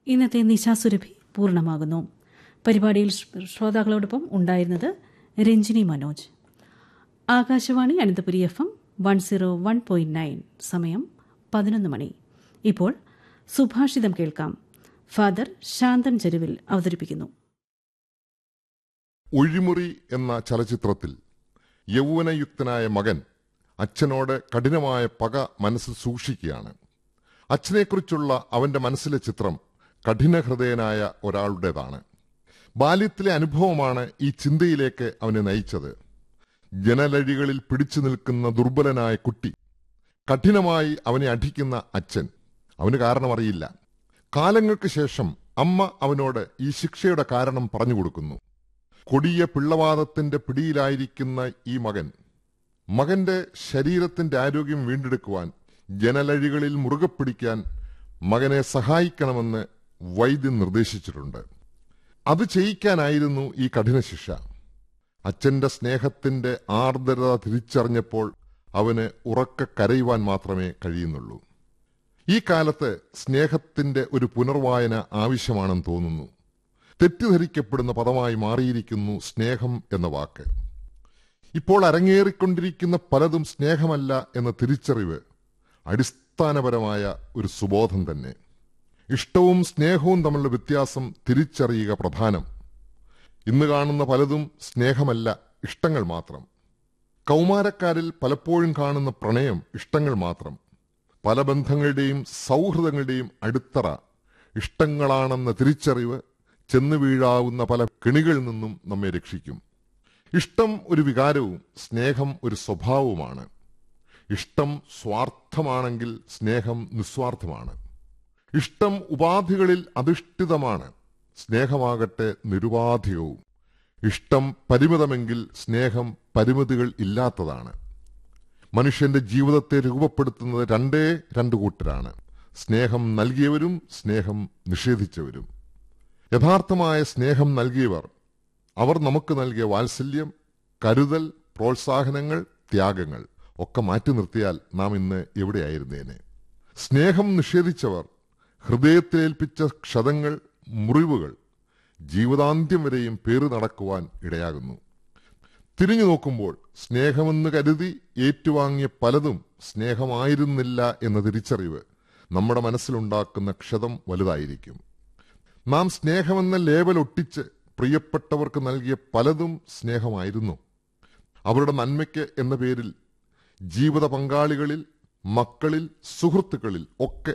ഇന്നത്തെ നിശാസുരഭി പൂർണ്ണമാകുന്നു പരിപാടിയിൽ ശ്ര- ശ്രോതാക്കളോടൊപ്പം ഉണ്ടായിരുന്നത് Ranjini Manoj Akashvani Ananthapuri F M one zero one point nine സമയം പതിനൊന്ന് മണി ഇപ്പോൾ സുഭാഷിതം കേൾക്കാം ഫാദർ ശാന്തൻ ചെരുവിൽ അവതരിപ്പിക്കുന്നു ഒഴിമുറി എന്ന ചലച്ചിത്രത്തിൽ യൗവനയുക്തനായ മകൻ അച്ഛനോട് കഠിനമായ പക മനസ്സിൽ സൂക്ഷിക്കുകയാണ് അച്ഛനെക്കുറിച്ചുള്ള അവന്റെ മനസ്സിലെ ചിത്രം കഠിനഹൃദയനായ ഒരാളുടേതാണ് ബാല്യത്തിലെ അനുഭവമാണ് ഈ ചിന്തയിലേക്ക് അവനെ നയിച്ചത് ജനലഴികളിൽ പിടിച്ചു നിൽക്കുന്ന ദുർബലനായ കുട്ടി കഠിനമായി അവനെ അടിക്കുന്ന അച്ഛൻ അവന് കാരണമറിയില്ല കാലങ്ങൾക്ക് ശേഷം അമ്മ അവനോട് ഈ ശിക്ഷയുടെ കാരണം പറഞ്ഞു കൊടുക്കുന്നു കൊടിയ പിള്ളവാദത്തിന്റെ പിടിയിലായിരിക്കുന്ന ഈ മകൻ മകന്റെ ശരീരത്തിന്റെ ആരോഗ്യം വീണ്ടെടുക്കുവാൻ ജനലഴികളിൽ മുറുകെ പിടിക്കാൻ മകനെ സഹായിക്കണമെന്ന് വൈദ്യൻ നിർദ്ദേശിച്ചിട്ടുണ്ട് അത് ചെയ്യിക്കാനായിരുന്നു ഈ കഠിന ശിക്ഷ അച്ഛന്റെ സ്നേഹത്തിന്റെ ആർദ്രത തിരിച്ചറിഞ്ഞപ്പോൾ അവന് ഉറക്കെ കരയുവാൻ മാത്രമേ കഴിയുന്നുള്ളൂ ഈ കാലത്ത് സ്നേഹത്തിന്റെ ഒരു പുനർവായന ആവശ്യമാണെന്ന് തോന്നുന്നു തെറ്റിദ്ധരിക്കപ്പെടുന്ന പദമായി മാറിയിരിക്കുന്നു സ്നേഹം എന്ന വാക്ക് ഇപ്പോൾ അരങ്ങേറിക്കൊണ്ടിരിക്കുന്ന പലതും സ്നേഹമല്ല എന്ന തിരിച്ചറിവ് അടിസ്ഥാനപരമായ ഒരു സുബോധം തന്നെ ഇഷ്ടവും സ്നേഹവും തമ്മിലുള്ള വ്യത്യാസം തിരിച്ചറിയുക പ്രധാനം ഇന്ന് കാണുന്ന പലതും സ്നേഹമല്ല ഇഷ്ടങ്ങൾ മാത്രം കൗമാരക്കാരിൽ പലപ്പോഴും കാണുന്ന പ്രണയം ഇഷ്ടങ്ങൾ മാത്രം പല ബന്ധങ്ങളുടെയും സൗഹൃദങ്ങളുടെയും അടിത്തറ ഇഷ്ടങ്ങളാണെന്ന തിരിച്ചറിവ് ചെന്നു വീഴാവുന്ന പല കെണികളിൽ നിന്നും നമ്മെ രക്ഷിക്കും ഇഷ്ടം ഒരു വികാരവും സ്നേഹം ഒരു സ്വഭാവവുമാണ് ഇഷ്ടം സ്വാർത്ഥമാണെങ്കിൽ സ്നേഹം നിസ്വാർത്ഥമാണ് ഇഷ്ടം ഉപാധികളിൽ അധിഷ്ഠിതമാണ് സ്നേഹമാകട്ടെ നിരുപാധികവും ഇഷ്ടം പരിമിതമെങ്കിൽ സ്നേഹം പരിമിതികൾ ഇല്ലാത്തതാണ് മനുഷ്യന്റെ ജീവിതത്തെ രൂപപ്പെടുത്തുന്നത് രണ്ടേ രണ്ട് കൂട്ടരാണ് സ്നേഹം നൽകിയവരും സ്നേഹം നിഷേധിച്ചവരും യഥാർത്ഥമായ സ്നേഹം നൽകിയവർ അവർ നമുക്ക് നൽകിയ വാത്സല്യം കരുതൽ പ്രോത്സാഹനങ്ങൾ ത്യാഗങ്ങൾ ഒക്കെ മാറ്റി നിർത്തിയാൽ നാം ഇന്ന് എവിടെയായിരുന്നേനെ സ്നേഹം നിഷേധിച്ചവർ ഹൃദയത്തിലേൽപ്പിച്ച ക്ഷതങ്ങൾ മുറിവുകൾ ജീവിതാന്ത്യം വരെയും പേറി നടക്കുവാൻ ഇടയാകുന്നു തിരിഞ്ഞു നോക്കുമ്പോൾ സ്നേഹമെന്ന് കരുതി ഏറ്റുവാങ്ങിയ പലതും സ്നേഹമായിരുന്നില്ല എന്ന തിരിച്ചറിവ് നമ്മുടെ മനസ്സിലുണ്ടാക്കുന്ന ക്ഷതം വലുതായിരിക്കും നാം സ്നേഹമെന്ന ലേബൽ ഒട്ടിച്ച് പ്രിയപ്പെട്ടവർക്ക് നൽകിയ പലതും സ്നേഹമായിരുന്നു അവരുടെ നന്മയ്ക്ക് എന്ന പേരിൽ ജീവിത പങ്കാളികളിൽ മക്കളിൽ സുഹൃത്തുക്കളിൽ ഒക്കെ